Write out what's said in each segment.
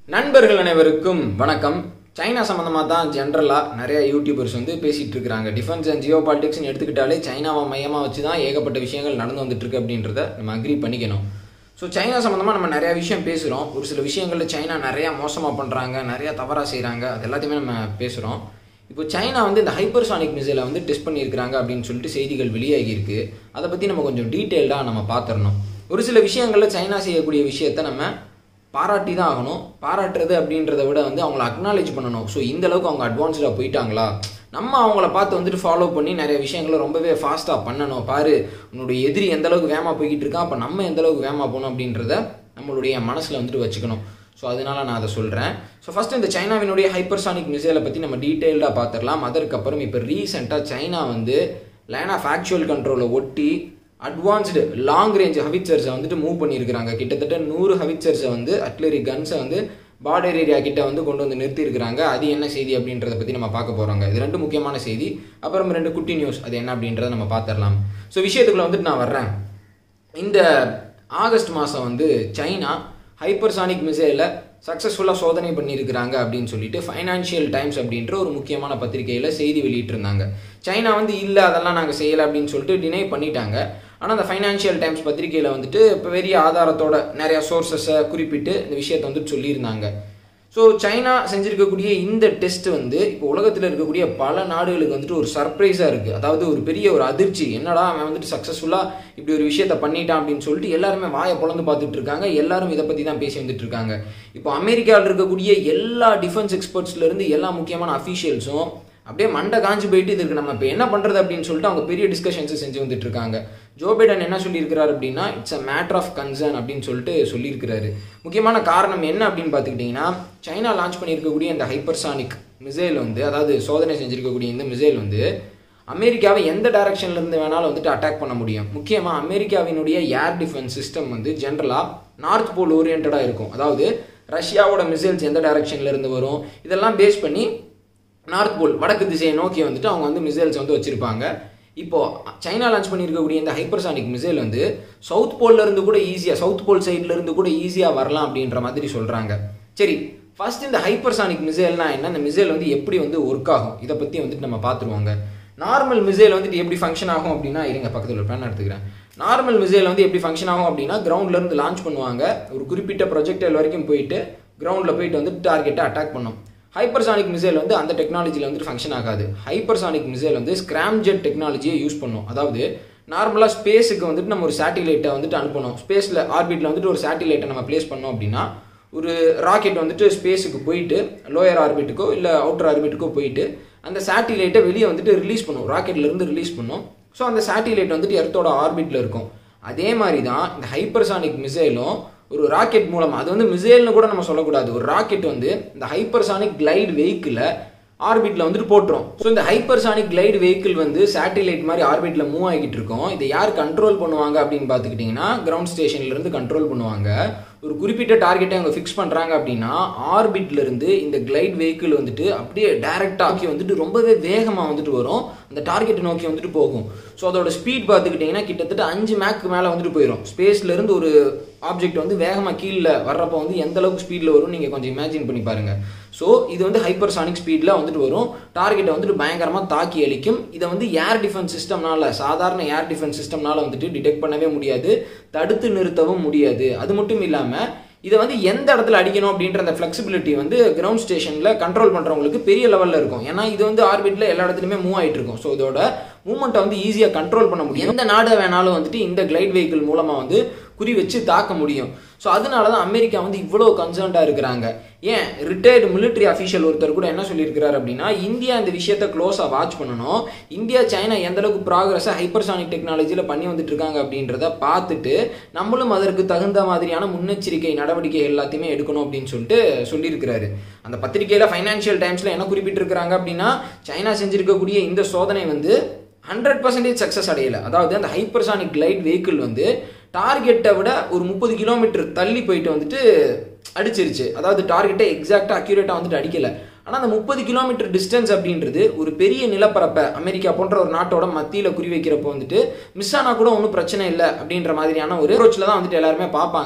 நண்பர்கள் அனைவருக்கும் வணக்கம் சைனா சம்மந்தமாக தான் ஜென்ரலாக நிறைய யூடியூபர்ஸ் வந்து பேசிகிட்டு இருக்கிறாங்க டிஃபென்ஸ் அண்ட் ஜியோ பாலிடிக்ஸ்னு எடுத்துக்கிட்டாலே சைனாவை மையமாக வச்சு தான் ஏகப்பட்ட விஷயங்கள் நடந்து வந்துட்டு இருக்கு அப்படின்றத நம்ம அக்ரி பண்ணிக்கணும் ஸோ சைனா சம்மந்தமாக நம்ம நிறையா விஷயம் பேசுகிறோம் ஒரு சில விஷயங்களில் சைனா நிறையா மோசமாக பண்ணுறாங்க நிறையா தவறாக செய்கிறாங்க அது எல்லாத்தையுமே நம்ம பேசுகிறோம் இப்போ சைனா வந்து இந்த ஹைப்பர்சானிக் மிசைலை வந்து டெஸ்ட் பண்ணியிருக்கிறாங்க அப்படின்னு சொல்லிட்டு செய்திகள் வெளியாகி இருக்கு அதை பற்றி நம்ம கொஞ்சம் டீட்டெயில்டாக நம்ம பார்த்துடணும் ஒரு சில விஷயங்களில் சைனா செய்யக்கூடிய விஷயத்தை நம்ம பாராட்டி தான் ஆகணும் பாராட்டுறது அப்படின்றத விட வந்து அவங்கள அக்னாலேஜ் பண்ணணும் ஸோ இந்த அளவுக்கு அவங்க அட்வான்ஸ்டாக போயிட்டாங்களா நம்ம அவங்கள பார்த்து வந்துட்டு ஃபாலோ பண்ணி நிறைய விஷயங்களை ரொம்பவே ஃபாஸ்ட்டாக பண்ணணும் பாரு உன்னுடைய எதிரி எந்த அளவுக்கு வேகமாக போய்கிட்டு இருக்கான் அப்போ நம்ம எந்த அளவுக்கு வேகமாக போகணும் அப்படின்றத நம்மளுடைய மனசில் வந்துட்டு வச்சுக்கணும் ஸோ அதனால நான் அதை சொல்கிறேன் ஸோ ஃபஸ்ட்டு இந்த சைனாவினுடைய ஹைப்பர்சானிக் மிசைலை பற்றி நம்ம டீட்டெயில்டாக பார்த்துடலாம் அதற்கப்புறம் இப்போ ரீசெண்டாக சைனா வந்து லைன் ஆஃப் ஆக்சுவல் கண்ட்ரோலை ஒட்டி அட்வான்ஸ்டு லாங் ரேஞ்ச் ஹவிச்சர்ஸை வந்துட்டு மூவ் பண்ணியிருக்கிறாங்க கிட்டத்தட்ட நூறு ஹவிச்சர்ஸை வந்து அட்லரி கன்ஸை வந்து பார்டர் ஏரியா கிட்ட வந்து கொண்டு வந்து நிறுத்தியிருக்கிறாங்க அது என்ன செய்தி அப்படின்றத பற்றி நம்ம பார்க்க போகிறோங்க இது ரெண்டு முக்கியமான செய்தி அப்புறம் ரெண்டு குட்டி நியூஸ் அது என்ன அப்படின்றத நம்ம பார்த்துடலாம் ஸோ விஷயத்துக்குள்ள வந்துட்டு நான் வர்றேன் இந்த ஆகஸ்ட் மாதம் வந்து சைனா ஹைப்பர்சானிக் மிசைலை சக்ஸஸ்ஃபுல்லாக சோதனை பண்ணியிருக்கிறாங்க அப்படின்னு சொல்லிட்டு ஃபைனான்ஷியல் டைம்ஸ் அப்படின்ற ஒரு முக்கியமான பத்திரிகையில் செய்தி வெளியிட்டிருந்தாங்க சைனா வந்து இல்லை அதெல்லாம் நாங்கள் செய்யலை அப்படின்னு சொல்லிட்டு டினை பண்ணிட்டாங்க ஆனால் அந்த ஃபைனான்ஷியல் டைம்ஸ் பத்திரிகையில் வந்துட்டு இப்போ பெரிய ஆதாரத்தோட நிறையா சோர்சஸை குறிப்பிட்டு இந்த விஷயத்தை வந்துட்டு சொல்லியிருந்தாங்க ஸோ சைனா செஞ்சிருக்கக்கூடிய இந்த டெஸ்ட் வந்து இப்போ உலகத்தில் இருக்கக்கூடிய பல நாடுகளுக்கு வந்துட்டு ஒரு சர்ப்ரைஸாக இருக்குது அதாவது ஒரு பெரிய ஒரு அதிர்ச்சி என்னடா அவன் வந்துட்டு சக்ஸஸ்ஃபுல்லாக இப்படி ஒரு விஷயத்த பண்ணிட்டான் அப்படின்னு சொல்லிட்டு எல்லாருமே வாயை பொழந்து பார்த்துட்டு இருக்காங்க எல்லாரும் இதை பற்றி தான் பேசி வந்துட்டு இருக்காங்க இப்போ அமெரிக்காவில் இருக்கக்கூடிய எல்லா டிஃபென்ஸ் எக்ஸ்பர்ட்ஸ்லேருந்து எல்லா முக்கியமான அஃபீஷியல்ஸும் அப்படியே மண்டை காஞ்சு போயிட்டு இதுக்கு நம்ம இப்போ என்ன பண்ணுறது அப்படின்னு சொல்லிட்டு அவங்க பெரிய டிஸ்கஷன்ஸை செஞ்சு வந்துட்டு இருக்காங்க ஜோ பைடன் என்ன சொல்லியிருக்கிறாரு அப்படின்னா it's a matter of concern அப்படின்னு சொல்லிட்டு சொல்லியிருக்கிறாரு முக்கியமான காரணம் என்ன அப்படின்னு பார்த்துக்கிட்டிங்கன்னா சைனா லான்ச் பண்ணியிருக்கக்கூடிய இந்த ஹைப்பர்சானிக் மிசைல் வந்து அதாவது சோதனை செஞ்சிருக்கக்கூடிய இந்த மிசைல் வந்து அமெரிக்காவை எந்த டைரக்ஷன்ல இருந்து வேணாலும் வந்துட்டு அட்டாக் பண்ண முடியும் முக்கியமாக அமெரிக்காவினுடைய ஏர் டிஃபென்ஸ் சிஸ்டம் வந்து ஜென்ரலாக நார்த் போல் ஓரியன்டாக இருக்கும் அதாவது ரஷ்யாவோட மிசைல்ஸ் எந்த டைரக்ஷன்ல இருந்து வரும் இதெல்லாம் பேஸ் பண்ணி நார்த் போல் வடக்கு திசையை நோக்கி வந்துட்டு அவங்க வந்து மிசைல்ஸ் வந்து வச்சிருப்பாங்க இப்போ சைனா லான்ச் பண்ணியிருக்கக்கூடிய இந்த ஹைப்பர்சானிக் மிசைல் வந்து சவுத் போல்ல இருந்து கூட ஈஸியாக சவுத் போல் சைட்ல இருந்து கூட ஈஸியாக வரலாம் அப்படின்ற மாதிரி சொல்றாங்க சரி ஃபர்ஸ்ட் இந்த ஹைப்பர்சானிக் மிசைல்னா என்ன இந்த மிசைல் வந்து எப்படி வந்து ஒர்க் ஆகும் இதை பற்றி வந்துட்டு நம்ம பார்த்துருவாங்க நார்மல் மிசைல் வந்துட்டு எப்படி ஃபங்க்ஷன் ஆகும் அப்படின்னா இருங்க பக்கத்தில் ஒரு பேன் எடுத்துக்கிறேன் நார்மல் மிசைல் வந்து எப்படி ஃபங்க்ஷன் ஆகும் அப்படின்னா கிரவுண்ட்ல இருந்து லான்ச் பண்ணுவாங்க ஒரு குறிப்பிட்ட ப்ரொஜெக்டர் வரைக்கும் போயிட்டு கிரவுண்டில் போயிட்டு வந்து டார்கெட்டை அட்டாக் பண்ணும் ஹைப்பர்சானிக் மிசைல் வந்து அந்த டெக்னாலஜியில் வந்துட்டு ஃபங்க்ஷன் ஆகாது ஹைப்பர்சானிக் மிசைல் வந்து ஸ்கிராம்ஜெட் டெக்னாலஜியை யூஸ் பண்ணும் அதாவது நார்மலாக ஸ்பேஸுக்கு வந்துட்டு நம்ம ஒரு சேட்டிலைட்டை வந்துட்டு அனுப்பணும் ஸ்பேஸில் ஆர்பிட்டில் வந்துட்டு ஒரு சேட்டிலைட்டை நம்ம ப்ளேஸ் பண்ணோம் அப்படின்னா ஒரு ராக்கெட் வந்துட்டு ஸ்பேஸுக்கு போயிட்டு லோயர் ஆர்பிட்டுக்கோ இல்லை அவுட்டர் ஆர்பிட்டுக்கோ போயிட்டு அந்த சேட்டிலைட்டை வெளியே வந்துட்டு ரிலீஸ் பண்ணும் ராக்கெட்லேருந்து ரிலீஸ் பண்ணும் ஸோ அந்த சேட்டிலைட் வந்துட்டு எர்த்தோட ஆர்பிட்டில் இருக்கும் அதே மாதிரி தான் இந்த ஹைப்பர்சானிக் மிசைலும் ஒரு ராக்கெட் மூலமாக அது வந்து மிசைல்னு கூட நம்ம சொல்லக்கூடாது ஒரு ராக்கெட் வந்து இந்த ஹைப்பர்சானிக் கிளைட் வெஹிக்கிளை ஆர்பிட்டில் வந்துட்டு போட்டுரும் ஸோ இந்த ஹைப்பர்சானிக் கிளைட் வெஹிக்கிள் வந்து சேட்டிலைட் மாதிரி ஆர்பிட்டில் மூவ் ஆகிட்டு இருக்கும் இதை யார் கண்ட்ரோல் பண்ணுவாங்க அப்படின்னு பார்த்துக்கிட்டிங்கன்னா கிரவுண்ட் ஸ்டேஷன்லேருந்து கண்ட்ரோல் பண்ணுவாங்க ஒரு குறிப்பிட்ட டார்கெட்டை அவங்க ஃபிக்ஸ் பண்ணுறாங்க அப்படின்னா ஆர்பிட்ல இருந்து இந்த கிளைட் வெஹிக்கிள் வந்துட்டு அப்படியே டைரக்டாக நோக்கி வந்துட்டு ரொம்பவே வேகமாக வந்துட்டு வரும் அந்த டார்கெட்டை நோக்கி வந்துட்டு போகும் ஸோ அதோட ஸ்பீட் பார்த்துக்கிட்டிங்கன்னா கிட்டத்தட்ட அஞ்சு மேக்கு மேலே வந்துட்டு போயிடும் ஸ்பேஸ்லேருந்து ஒரு ஆப்ஜெக்ட் வந்து வேகமாக கீழே வர்றப்போ வந்து எந்த அளவுக்கு ஸ்பீடில் வரும் நீங்கள் கொஞ்சம் இமேஜின் பண்ணி பாருங்க ஸோ இது வந்து ஹைப்பர்சானிக் ஸ்பீடில் வந்துட்டு வரும் டார்கெட்டை வந்துட்டு பயங்கரமாக தாக்கி அளிக்கும் இதை வந்து ஏர் டிஃபென்ஸ் சிஸ்டம்னால சாதாரண ஏர் டிஃபென்ஸ் சிஸ்டம்னால வந்துட்டு டிடெக்ட் பண்ணவே முடியாது தடுத்து நிறுத்தவும் முடியாது அது மட்டும் இல்லாமல் இதை வந்து எந்த இடத்துல அடிக்கணும் அப்படின்ற அந்த ஃப்ளெக்சிபிலிட்டி வந்து கிரவுண்ட் ஸ்டேஷனில் கண்ட்ரோல் பண்ணுறவங்களுக்கு பெரிய லெவலில் இருக்கும் ஏன்னா இது வந்து ஆர்பிட்டில் எல்லா இடத்துலையுமே மூவ் ஆகிட்டு இருக்கும் ஸோ இதோட மூமெண்ட்டை வந்து ஈஸியாக கண்ட்ரோல் பண்ண முடியும் எந்த நாடை வேணாலும் வந்துட்டு இந்த கிளைட் வெஹிக்கிள் மூலமாக வந்து குறி வச்சு தாக்க முடியும் ஸோ அதனால தான் அமெரிக்கா வந்து இவ்வளோ கன்சர்ன்டாக இருக்கிறாங்க ஏன் ரிட்டையர்டு மிலிட்ரி அஃபீஷியல் ஒருத்தர் கூட என்ன சொல்லியிருக்கிறார் அப்படின்னா இந்தியா இந்த விஷயத்த க்ளோஸாக வாட்ச் பண்ணணும் இந்தியா சைனா எந்த அளவுக்கு ப்ராக்ரஸை ஹைப்பர்சானிக் டெக்னாலஜியில் பண்ணி வந்துட்டு இருக்காங்க அப்படின்றத பார்த்துட்டு நம்மளும் அதற்கு தகுந்த மாதிரியான முன்னெச்சரிக்கை நடவடிக்கை எல்லாத்தையுமே எடுக்கணும் அப்படின்னு சொல்லிட்டு சொல்லியிருக்கிறாரு அந்த பத்திரிகையில் ஃபைனான்ஷியல் டைம்ஸில் என்ன குறிப்பிட்டிருக்கிறாங்க அப்படின்னா சைனா செஞ்சிருக்கக்கூடிய இந்த சோதனை வந்து ஹண்ட்ரட் பர்சன்டேஜ் சக்ஸஸ் அடையலை அதாவது அந்த ஹைப்பர்சானிக் கிளைட் வெஹிக்கிள் வந்து டார்கெட்டை விட ஒரு முப்பது கிலோமீட்டர் தள்ளி போயிட்டு வந்துட்டு அடிச்சிருச்சு அதாவது டார்கெட்டை எக்ஸாக்டாக அக்யூரேட்டாக வந்துட்டு அடிக்கலை ஆனால் அந்த முப்பது கிலோமீட்டர் டிஸ்டன்ஸ் அப்படின்றது ஒரு பெரிய நிலப்பரப்பை அமெரிக்கா போன்ற ஒரு நாட்டோட மத்தியில் குறி வைக்கிறப்போ வந்துட்டு மிஸ் ஆனால் கூட ஒன்றும் பிரச்சனை இல்லை அப்படின்ற மாதிரியான ஒரு அப்ரோச்சில் தான் வந்துட்டு எல்லாருமே பார்ப்பாங்க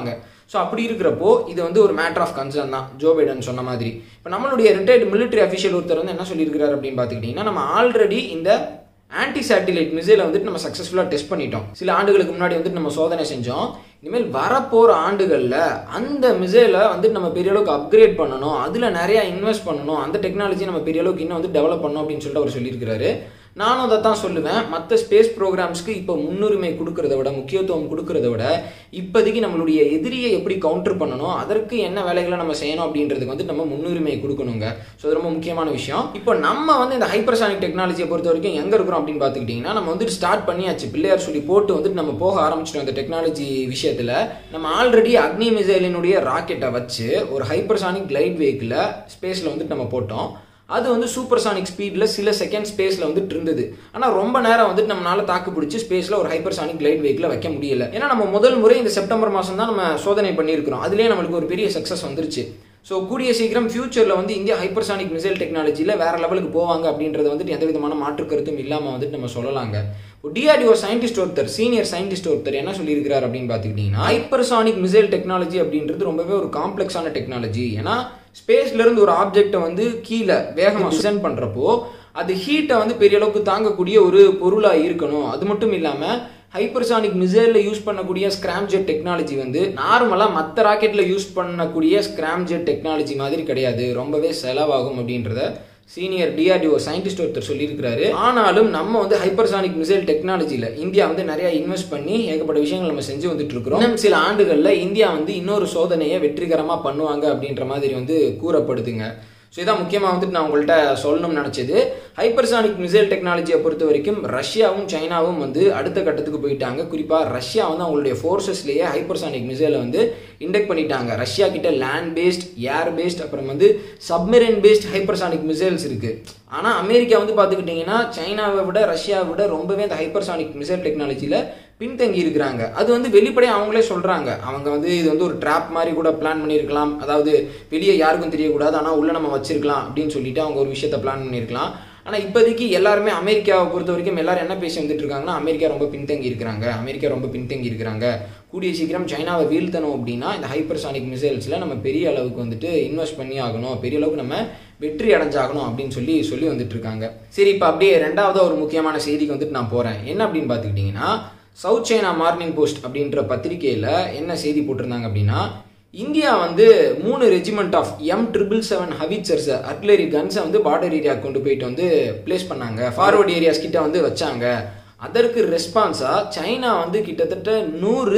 ஸோ அப்படி இருக்கிறப்போ இது வந்து ஒரு மேட்டர் ஆஃப் கன்சர்ன் தான் ஜோ பைடன் சொன்ன மாதிரி இப்போ நம்மளுடைய ரிட்டையர்டு மிலிட்டரி அஃபிஷியல் ஒருத்தர் வந்து என்ன சொல்லியிருக்கிறாரு அப்படின்னு பார்த்துக்கிட்டிங்கன்னா நம்ம ஆல்ரெடி இந்த ஆன்டி சேட்டிலைட் மிசைலை வந்துட்டு நம்ம சக்ஸஸ்ஃபுல்லாக டெஸ்ட் பண்ணிட்டோம் சில ஆண்டுகளுக்கு முன்னாடி வந்துட்டு நம்ம சோதனை செஞ்சோம் இனிமேல் வரப்போகிற ஆண்டுகளில் அந்த மிசைலை வந்துட்டு நம்ம பெரிய அளவுக்கு அப்கிரேட் பண்ணணும் அதில் நிறையா இன்வெஸ்ட் பண்ணணும் அந்த டெக்னாலஜி நம்ம பெரிய அளவுக்கு இன்னும் வந்து டெவலப் பண்ணணும் அப்படின்னு சொல்லிட்டு அவர் சொல்லியிருக்கிறாரு நானும் அதை தான் சொல்லுவேன் மற்ற ஸ்பேஸ் ப்ரோக்ராம்ஸ்க்கு இப்போ முன்னுரிமை கொடுக்கறத விட முக்கியத்துவம் கொடுக்கறத விட இப்போதைக்கு நம்மளுடைய எதிரியை எப்படி கவுண்டர் பண்ணணும் அதற்கு என்ன வேலைகளை நம்ம செய்யணும் அப்படின்றதுக்கு வந்து நம்ம முன்னுரிமை கொடுக்கணுங்க ஸோ அது ரொம்ப முக்கியமான விஷயம் இப்போ நம்ம வந்து இந்த ஹைப்பர்சானிக் டெக்னாலஜியை பொறுத்த வரைக்கும் எங்கே இருக்கிறோம் அப்படின்னு பார்த்துக்கிட்டிங்கன்னா நம்ம வந்துட்டு ஸ்டார்ட் பண்ணியாச்சு பிள்ளையார் சொல்லி போட்டு வந்துட்டு நம்ம போக ஆரம்பிச்சிட்டோம் இந்த டெக்னாலஜி விஷயத்தில் நம்ம ஆல்ரெடி அக்னி மிசைலினுடைய ராக்கெட்டை வச்சு ஒரு ஹைப்பர்சானிக் கிளைட் வெஹிக்கிளை ஸ்பேஸில் வந்துட்டு நம்ம போட்டோம் அது வந்து சூப்பர் சானிக் ஸ்பீடில் சில செகண்ட் ஸ்பேஸில் வந்துட்டு இருந்தது ஆனால் ரொம்ப நேரம் வந்துட்டு நம்மளால தாக்கு பிடிச்சி ஸ்பேஸில் ஒரு ஹைப்பர் சானிக் கிளைட் வெஹிக்கில் வைக்க முடியல ஏன்னா நம்ம முதல் முறை இந்த செப்டம்பர் மாதம் தான் நம்ம சோதனை பண்ணியிருக்கிறோம் அதுலேயே நம்மளுக்கு ஒரு பெரிய சக்ஸஸ் வந்துருச்சு ஸோ கூடிய சீக்கிரம் ஃபியூச்சரில் வந்து இந்தியா ஹைப்பர்சானிக் மிசைல் டெக்னாலஜியில் வேற லெவலுக்கு போவாங்க அப்படின்றது வந்துட்டு எந்த விதமான மாற்று கருத்தும் இல்லாமல் வந்துட்டு நம்ம சொல்லலாங்க டிஆர்டிஓ சயின்டிஸ்ட் ஒருத்தர் சீனியர் சயின்டிஸ்ட் ஒருத்தர் என்ன சொல்லியிருக்கிறார் அப்படின்னு பார்த்துக்கிட்டிங்கன்னா ஹைப்பர்சானிக் மிசைல் டெக்னாலஜி அப்படின்றது ரொம்பவே ஒரு காம்ப்ளெக்ஸான டெக்னாலஜி ஏன்னா ஸ்பேஸ்ல இருந்து ஒரு ஆப்ஜெக்டை வந்து கீழே வேகமாக டிசைன் பண்ணுறப்போ அது ஹீட்டை வந்து பெரிய அளவுக்கு தாங்கக்கூடிய ஒரு பொருளாக இருக்கணும் அது மட்டும் இல்லாமல் ஹைப்பர்சானிக் மிசைலில் யூஸ் பண்ணக்கூடிய ஸ்கிராம் ஜெட் டெக்னாலஜி வந்து நார்மலாக மற்ற ராக்கெட்டில் யூஸ் பண்ணக்கூடிய ஸ்கிராம் ஜெட் டெக்னாலஜி மாதிரி கிடையாது ரொம்பவே செலவாகும் அப்படின்றத சீனியர் டிஆர்டிஓ சயின்டிஸ்ட் ஒருத்தர் சொல்லியிருக்கிறாரு ஆனாலும் நம்ம வந்து ஹைப்பர்சானிக் மிசைல் டெக்னாலஜியில் இந்தியா வந்து நிறைய இன்வெஸ்ட் பண்ணி ஏகப்பட்ட விஷயங்கள் நம்ம செஞ்சு வந்துட்டு இருக்கிறோம் இன்னும் சில ஆண்டுகளில் இந்தியா வந்து இன்னொரு சோதனையை வெற்றிகரமாக பண்ணுவாங்க அப்படின்ற மாதிரி வந்து கூறப்படுதுங்க ஸோ இதான் முக்கியமாக வந்துட்டு நான் உங்கள்கிட்ட சொல்லணும்னு நினச்சது ஹைப்பர்சானிக் மிசைல் டெக்னாலஜியை பொறுத்த வரைக்கும் ரஷ்யாவும் சைனாவும் வந்து அடுத்த கட்டத்துக்கு போயிட்டாங்க குறிப்பாக ரஷ்யா வந்து அவங்களுடைய ஃபோர்ஸஸ்லேயே ஹைப்பர்சானிக் மிசைலை வந்து இண்டெக்ட் பண்ணிட்டாங்க ரஷ்யா கிட்ட லேண்ட் பேஸ்ட் ஏர் பேஸ்ட் அப்புறம் வந்து சப்மெரின் பேஸ்ட் ஹைப்பர்சானிக் மிசைல்ஸ் இருக்குது ஆனால் அமெரிக்கா வந்து பார்த்துக்கிட்டிங்கன்னா சைனாவை விட ரஷ்யாவை விட ரொம்பவே இந்த ஹைப்பர்சானிக் மிசைல் டெக்னாலஜியில் பின்தங்கி இருக்கிறாங்க அது வந்து வெளிப்படையாக அவங்களே சொல்கிறாங்க அவங்க வந்து இது வந்து ஒரு ட்ராப் மாதிரி கூட பிளான் பண்ணியிருக்கலாம் அதாவது வெளியே யாருக்கும் தெரியக்கூடாது ஆனால் உள்ளே நம்ம வச்சிருக்கலாம் அப்படின்னு சொல்லிட்டு அவங்க ஒரு விஷயத்தை பிளான் பண்ணியிருக்கலாம் ஆனால் இப்போதைக்கு எல்லாருமே அமெரிக்காவை பொறுத்த வரைக்கும் எல்லாரும் என்ன பேசி வந்துட்டு இருக்காங்கன்னா அமெரிக்கா ரொம்ப பின்தங்கி இருக்கிறாங்க அமெரிக்கா ரொம்ப பின்தங்கி இருக்கிறாங்க கூடிய சீக்கிரம் சைனாவை வீழ்த்தணும் அப்படின்னா இந்த ஹைப்பர்சானிக் மிசைல்ஸில் நம்ம பெரிய அளவுக்கு வந்துட்டு இன்வெஸ்ட் பண்ணி ஆகணும் பெரிய அளவுக்கு நம்ம வெற்றி அடைஞ்சாகணும் அப்படின்னு சொல்லி சொல்லி வந்துட்டு இருக்காங்க சரி இப்போ அப்படியே ரெண்டாவது ஒரு முக்கியமான செய்திக்கு வந்துட்டு நான் போகிறேன் என்ன அப்படின்னு பார்த்துக்கிட்டிங்கன்னா சவுத் சைனா மார்னிங் போஸ்ட் அப்படின்ற பத்திரிகையில் என்ன செய்தி போட்டிருந்தாங்க அப்படின்னா இந்தியா வந்து மூணு regiment of M triple seven howitzers artillery கன்ஸை வந்து பார்டர் ஏரியா கொண்டு போயிட்டு வந்து பிளேஸ் பண்ணாங்க ஃபார்வர்ட் ஏரியாஸ் கிட்ட வந்து வச்சாங்க அதற்கு ரெஸ்பான்ஸாக சைனா வந்து கிட்டத்தட்ட நூறு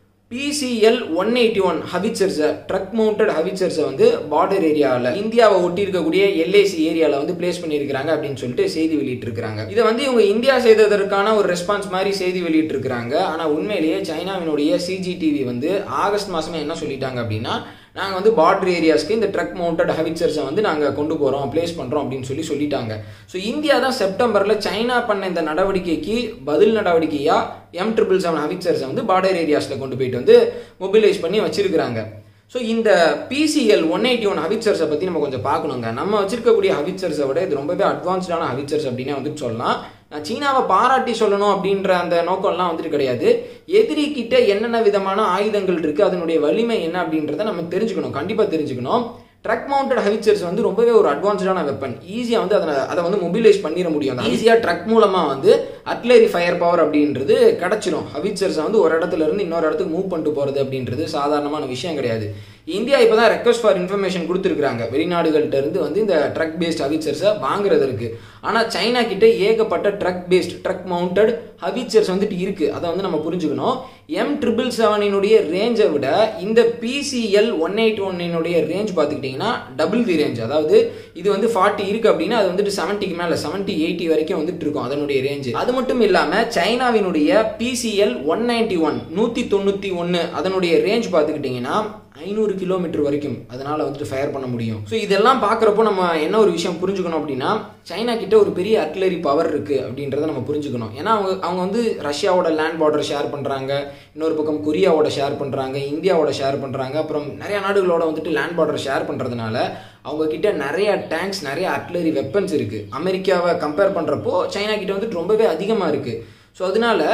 பிசிஎல் ஒன் எயிட்டி ஒன் ஹவிச்சர்ஸை ட்ரக் மவுண்டட் ஹவிச்சர்ஸை வந்து பார்டர் ஏரியாவில் இந்தியாவை ஒட்டி இருக்கக்கூடிய எல்ஏசி ஏரியாவில் வந்து பிளேஸ் பண்ணியிருக்கிறாங்க அப்படின்னு சொல்லிட்டு செய்தி வெளியிட்டிருக்கிறாங்க இதை வந்து இவங்க இந்தியா செய்ததற்கான ஒரு ரெஸ்பான்ஸ் மாதிரி செய்தி வெளியிட்டிருக்கிறாங்க ஆனால் உண்மையிலேயே சைனாவினுடைய சிஜிடிவி வந்து ஆகஸ்ட் மாதமே என்ன சொல்லிட்டாங்க அப்படின்னா நாங்கள் வந்து பார்டர் ஏரியாஸ்க்கு இந்த ட்ரக் மவுண்டட் ஹவிச்சர்ஸை வந்து நாங்கள் கொண்டு போகிறோம் ப்ளேஸ் பண்ணுறோம் அப்படின்னு சொல்லி சொல்லிட்டாங்க ஸோ இந்தியா தான் செப்டம்பரில் சைனா பண்ண இந்த நடவடிக்கைக்கு பதில் நடவடிக்கையாக எம் ட்ரிபிள் செவன் ஹவிச்சர்ஸை வந்து பார்டர் ஏரியாஸில் கொண்டு போயிட்டு வந்து மொபிலைஸ் பண்ணி வச்சிருக்கிறாங்க ஸோ இந்த பிசிஎல் ஒன் எயிட்டி ஒன் ஹவிச்சர்ஸை பற்றி நம்ம கொஞ்சம் பார்க்கணுங்க நம்ம வச்சிருக்கக்கூடிய ஹவிச்சர்ஸை விட இது ரொம்பவே அட்வான்ஸ்டான ஹவிச்சர்ஸ் அப்படின்னே வந்துட்டு சொல்லலாம் நான் சீனாவை பாராட்டி சொல்லணும் அப்படின்ற அந்த நோக்கம்லாம் வந்துட்டு கிடையாது எதிரி கிட்ட என்னென்ன விதமான ஆயுதங்கள் இருக்குது அதனுடைய வலிமை என்ன அப்படின்றத நம்ம தெரிஞ்சுக்கணும் கண்டிப்பாக தெரிஞ்சுக்கணும் ட்ரக் மவுண்டட் ஹவிச்சர்ஸ் வந்து ரொம்பவே ஒரு அட்வான்ஸ்டான வெப்பன் ஈஸியாக வந்து அதை அதை வந்து மொபிலைஸ் பண்ணிட முடியும் ஈஸியாக ட்ரக் மூலமாக வந்து அட்லரி ஃபயர் பவர் அப்படின்றது கிடச்சிரும் ஹவிச்சர்ஸை வந்து ஒரு இடத்துல இருந்து இன்னொரு இடத்துக்கு மூவ் பண்ணிட்டு போகிறது அப்படின்றது சாதாரணமான விஷயம் கிடையாது இந்தியா இப்போ தான் ரெக்வஸ்ட் ஃபார் இன்ஃபர்மேஷன் கொடுத்துருக்காங்க வெளிநாடுகள்கிட்ட இருந்து வந்து இந்த ட்ரக் பேஸ்ட் ஹவிச்சர்ஸை வாங்குறதற்கு ஆனால் சைனா கிட்ட ஏகப்பட்ட truck based truck mounted howitzers வந்துட்டு இருக்குது அதை வந்து நம்ம புரிஞ்சுக்கணும் எம் ட்ரிபிள் செவனினுடைய ரேஞ்சை விட இந்த பிசிஎல் ஒன் எயிட் ஒன்னினுடைய ரேஞ்ச் பார்த்துக்கிட்டிங்கன்னா டபுள் தி ரேஞ்ச் அதாவது இது வந்து ஃபார்ட்டி இருக்குது அப்படின்னா அது வந்துட்டு செவன்ட்டிக்கு மேலே செவன்ட்டி எயிட்டி வரைக்கும் வந்துட்டு இருக்கும் அதனுடைய ரேஞ்ச் அது மட்டும் இல்லாமல் சைனாவினுடைய பிசிஎல் ஒன் நைன்டி ஒன் நூற்றி தொண்ணூற்றி ஒன்று அதனுடைய ரேஞ்ச் பார்த்துக்கிட்டிங்கன்னா ஐநூறு கிலோமீட்டர் வரைக்கும் அதனால் வந்துட்டு ஃபயர் பண்ண முடியும் ஸோ இதெல்லாம் பார்க்குறப்போ நம்ம என்ன ஒரு விஷயம் புரிஞ்சுக்கணும் அப்படின்னா சைனா கிட்ட ஒரு பெரிய அட்லரி பவர் இருக்குது அப்படின்றத நம்ம புரிஞ்சுக்கணும் ஏன்னா அவங்க அவங்க வந்து ரஷ்யாவோட லேண்ட் பார்டர் ஷேர் பண்ணுறாங்க இன்னொரு பக்கம் கொரியாவோட ஷேர் பண்ணுறாங்க இந்தியாவோட ஷேர் பண்ணுறாங்க அப்புறம் நிறைய நாடுகளோட வந்துட்டு லேண்ட் பார்டர் ஷேர் பண்ணுறதுனால அவங்க கிட்ட நிறைய டேங்க்ஸ் நிறைய அட்லரி வெப்பன்ஸ் இருக்குது அமெரிக்காவை கம்பேர் பண்ணுறப்போ சைனா கிட்ட வந்துட்டு ரொம்பவே அதிகமாக இருக்குது ஸோ அதனால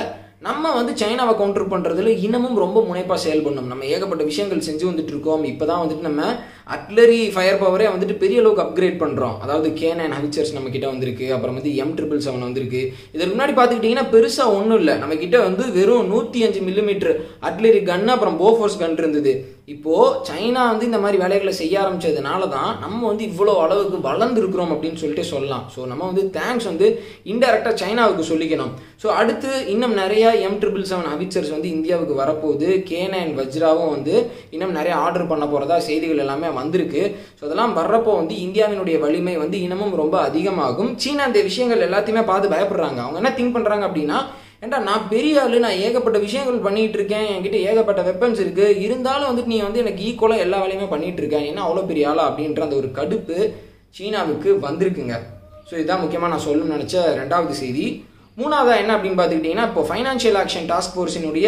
நம்ம வந்து சைனாவை கவுண்டர் பண்ணுறதுல இன்னமும் ரொம்ப முனைப்பாக செயல்படணும் நம்ம ஏகப்பட்ட விஷயங்கள் செஞ்சு வந்துட்டு இருக்கோம் இப்போ தான் வந்துட்டு நம்ம அட்லரி ஃபயர் பவரே வந்துட்டு பெரிய அளவுக்கு அப்கிரேட் பண்ணுறோம் அதாவது கே நைன் ஹவிச்சர்ஸ் நம்ம கிட்ட வந்திருக்கு அப்புறம் வந்து எம் ட்ரிபிள் செவன் வந்திருக்கு இதற்கு முன்னாடி பார்த்துக்கிட்டிங்கன்னா பெருசாக ஒன்றும் இல்லை நம்ம கிட்ட வந்து வெறும் நூற்றி அஞ்சு மில்லிமீட்டர் அட்லரி கன் அப்புறம் போஃபோர்ஸ் கன் இருந்தது இப்போது சைனா வந்து இந்த மாதிரி வேலைகளை செய்ய ஆரம்பிச்சதுனால தான் நம்ம வந்து இவ்வளோ அளவுக்கு வளர்ந்துருக்குறோம் அப்படின்னு சொல்லிட்டு சொல்லலாம் ஸோ நம்ம வந்து தேங்க்ஸ் வந்து இன்டெரக்டாக சைனாவுக்கு சொல்லிக்கணும் ஸோ அடுத்து இன்னும் நிறைய எம் ட்ரிபிள் செவன் ஹவிச்சர்ஸ் வந்து இந்தியாவுக்கு வரப்போகுது கே நைன் வஜ்ராவும் வந்து இன்னும் நிறைய ஆர்டர் பண்ண போகிறதா செய்திகள் எல்லாமே வந்திருக்கு ஸோ அதெல்லாம் வர்றப்போ வந்து இந்தியாவினுடைய வலிமை வந்து இன்னமும் ரொம்ப அதிகமாகும் சீனா இந்த விஷயங்கள் எல்லாத்தையுமே பார்த்து பயப்படுறாங்க அவங்க என்ன திங்க் பண்ணுறாங்க அப்படின்னா ஏன்டா நான் பெரிய ஆளு நான் ஏகப்பட்ட விஷயங்கள் பண்ணிட்டு இருக்கேன் என்கிட்ட ஏகப்பட்ட வெப்பன்ஸ் இருக்கு இருந்தாலும் வந்துட்டு நீ வந்து எனக்கு ஈக்குவலாக எல்லா வேலையுமே பண்ணிட்டு இருக்கேன் என்ன அவ்வளோ பெரிய ஆளா அப்படின்ற அந்த ஒரு கடுப்பு சீனாவுக்கு வந்திருக்குங்க ஸோ இதுதான் முக்கியமாக நான் சொல்லணும்னு நினச்ச ரெண்டாவது செய்தி மூணாவதா என்ன அப்படின்னு பார்த்துக்கிட்டிங்கன்னா இப்போ ஃபைனான்ஷியல் ஆக்ஷன் டாஸ்க் ஃபோர்ஸினுடைய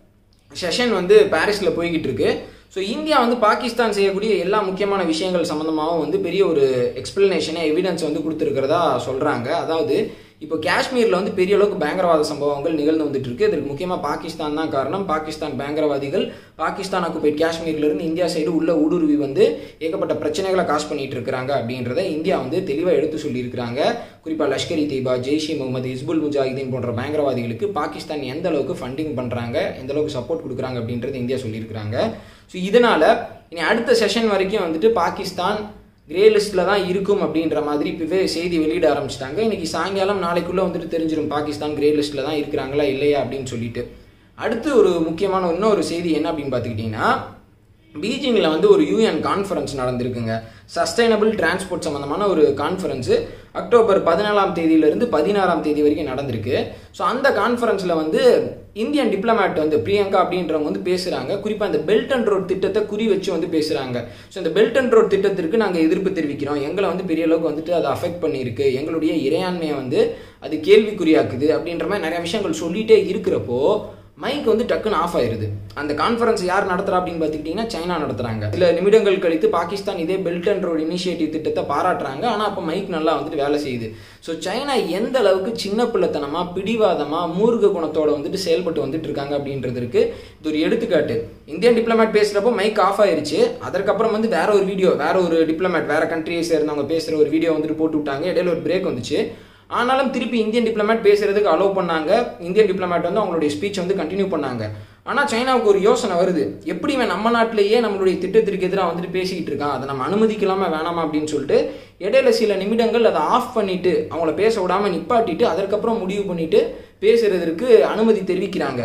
செஷன் வந்து பாரிஸில் போய்கிட்டு இருக்கு ஸோ இந்தியா வந்து பாகிஸ்தான் செய்யக்கூடிய எல்லா முக்கியமான விஷயங்கள் சம்மந்தமாகவும் வந்து பெரிய ஒரு எக்ஸ்பிளனேஷனை எவிடன்ஸ் வந்து கொடுத்துருக்கிறதா சொல்கிறாங்க அதாவது இப்போ காஷ்மீரில் வந்து பெரிய அளவுக்கு பயங்கரவாத சம்பவங்கள் நிகழ்ந்து வந்துட்டு இருக்கு இதற்கு முக்கியமாக பாகிஸ்தான் தான் காரணம் பாகிஸ்தான் பயங்கரவாதிகள் பாகிஸ்தான் ஆக்குபைட் காஷ்மீர்லேருந்து இந்தியா சைடு உள்ள ஊடுருவி வந்து ஏகப்பட்ட பிரச்சனைகளை காசு பண்ணிட்டு இருக்கிறாங்க அப்படின்றத இந்தியா வந்து தெளிவாக எடுத்து சொல்லியிருக்கிறாங்க குறிப்பாக லஷ்கர் இ தீபா ஜெய்ஷ் இ முகமது இஸ்புல் முஜாஹிதீன் போன்ற பயங்கரவாதிகளுக்கு பாகிஸ்தான் எந்த அளவுக்கு ஃபண்டிங் பண்ணுறாங்க எந்த அளவுக்கு சப்போர்ட் கொடுக்குறாங்க அப்படின்றது இந்தியா சொல்லியிருக்கிறாங்க ஸோ இதனால இனி அடுத்த செஷன் வரைக்கும் வந்துட்டு பாகிஸ்தான் கிரே லிஸ்ட்டில் தான் இருக்கும் அப்படின்ற மாதிரி இப்போவே செய்தி வெளியிட ஆரம்பிச்சிட்டாங்க இன்னைக்கு சாயங்காலம் நாளைக்குள்ளே வந்துட்டு தெரிஞ்சிடும் பாகிஸ்தான் கிரே லிஸ்ட்டில் தான் இருக்கிறாங்களா இல்லையா அப்படின்னு சொல்லிட்டு அடுத்து ஒரு முக்கியமான இன்னொரு செய்தி என்ன அப்படின்னு பார்த்துக்கிட்டிங்கன்னா பீஜிங்கில் வந்து ஒரு யூஎன் கான்ஃபரன்ஸ் நடந்திருக்குங்க சஸ்டைனபிள் டிரான்ஸ்போர்ட் சம்மந்தமான ஒரு கான்ஃபரன்ஸு அக்டோபர் பதினாலாம் தேதியிலிருந்து பதினாறாம் தேதி வரைக்கும் நடந்திருக்கு ஸோ அந்த கான்ஃபரன்ஸில் வந்து இந்தியன் டிப்ளமேட் வந்து பிரியங்கா அப்படின்றவங்க வந்து பேசுகிறாங்க குறிப்பாக இந்த பெல்ட் அண்ட் ரோட் திட்டத்தை குறி வச்சு வந்து பேசுகிறாங்க ஸோ இந்த பெல்ட் அண்ட் ரோட் திட்டத்திற்கு நாங்கள் எதிர்ப்பு தெரிவிக்கிறோம் எங்களை வந்து பெரிய அளவுக்கு வந்துட்டு அதை அஃபெக்ட் பண்ணியிருக்கு எங்களுடைய இறையாண்மையை வந்து அது கேள்விக்குறியாக்குது அப்படின்ற மாதிரி நிறைய விஷயங்கள் சொல்லிகிட்டே இருக்கிறப்போ மைக் வந்து டக்குன்னு ஆஃப் ஆயிருது அந்த கான்ஃபரன்ஸ் யார் நடத்துறா அப்படின்னு பார்த்துக்கிட்டிங்கன்னா சைனா நடத்துறாங்க சில நிமிடங்கள் கழித்து பாகிஸ்தான் இதே பெல்ட் அண்ட் ரோடு இனிஷியேட்டிவ் திட்டத்தை பாராட்டுறாங்க ஆனால் அப்போ மைக் நல்லா வந்துட்டு வேலை செய்யுது ஸோ சைனா எந்த அளவுக்கு சின்ன பிள்ளைத்தனமாக பிடிவாதமாக மூர்க்க குணத்தோட வந்துட்டு செயல்பட்டு வந்துட்டு இருக்காங்க அப்படின்றதுக்கு இது ஒரு எடுத்துக்காட்டு இந்தியன் டிப்ளமேட் பேசுகிறப்போ மைக் ஆஃப் ஆயிருச்சு அதற்கப்புறம் வந்து வேற ஒரு வீடியோ வேற ஒரு டிப்ளமேட் வேற கண்ட்ரியை சேர்ந்தவங்க பேசுகிற ஒரு வீடியோ வந்துட்டு போட்டு விட்டாங்க இடையில ஒரு பிரேக் வந்துச்சு ஆனாலும் திருப்பி இந்தியன் டிப்ளமேட் பேசுறதுக்கு அலோவ் பண்ணாங்க இந்தியன் டிப்ளமேட் வந்து அவங்களுடைய ஸ்பீச் வந்து கண்டினியூ பண்ணாங்க ஆனால் சைனாவுக்கு ஒரு யோசனை வருது எப்படி இவன் நம்ம நாட்டிலேயே நம்மளுடைய திட்டத்திற்கு எதிராக வந்துட்டு பேசிக்கிட்டு இருக்கான் அதை நம்ம அனுமதிக்கலாமா வேணாமா அப்படின்னு சொல்லிட்டு இடையில சில நிமிடங்கள் அதை ஆஃப் பண்ணிட்டு அவங்கள பேச விடாம நிப்பாட்டிட்டு அதற்கப்புறம் முடிவு பண்ணிட்டு பேசுறதற்கு அனுமதி தெரிவிக்கிறாங்க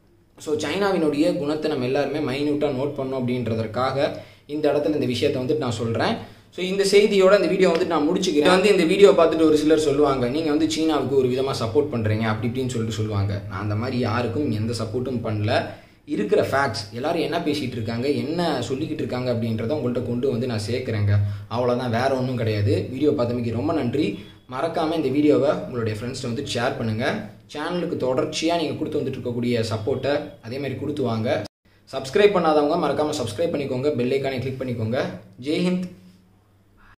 ஸோ சைனாவினுடைய குணத்தை நம்ம எல்லாருமே மைன்யூட்டாக நோட் பண்ணோம் அப்படின்றதற்காக இந்த இடத்துல இந்த விஷயத்தை வந்துட்டு நான் சொல்கிறேன் ஸோ இந்த செய்தியோட இந்த வீடியோ வந்துட்டு நான் முடிச்சுக்கிறேன் வந்து இந்த வீடியோ பார்த்துட்டு ஒரு சிலர் சொல்லுவாங்க நீங்கள் வந்து சீனாவுக்கு ஒரு விதமாக சப்போர்ட் பண்ணுறீங்க அப்படி இப்படின்னு சொல்லிட்டு சொல்லுவாங்க நான் அந்த மாதிரி யாருக்கும் எந்த சப்போர்ட்டும் பண்ணல இருக்கிற ஃபேக்ட்ஸ் எல்லாரும் என்ன பேசிகிட்டு இருக்காங்க என்ன சொல்லிக்கிட்டு இருக்காங்க அப்படின்றத உங்கள்கிட்ட கொண்டு வந்து நான் சேர்க்குறேங்க அவ்வளோதான் வேற ஒன்றும் கிடையாது வீடியோ பார்த்தமைக்கு ரொம்ப நன்றி மறக்காமல் இந்த வீடியோவை உங்களுடைய ஃப்ரெண்ட்ஸ்ட்டு வந்து ஷேர் பண்ணுங்கள் சேனலுக்கு தொடர்ச்சியாக நீங்கள் கொடுத்து வந்துட்டு இருக்கக்கூடிய சப்போர்ட்டை அதே மாதிரி கொடுத்து வாங்க சப்ஸ்கிரைப் பண்ணாதவங்க மறக்காமல் சப்ஸ்கிரைப் பண்ணிக்கோங்க பெல் ஐக்கானை கிளிக் பண்ணிக்கோங்க ஜெய் ஹிந்த்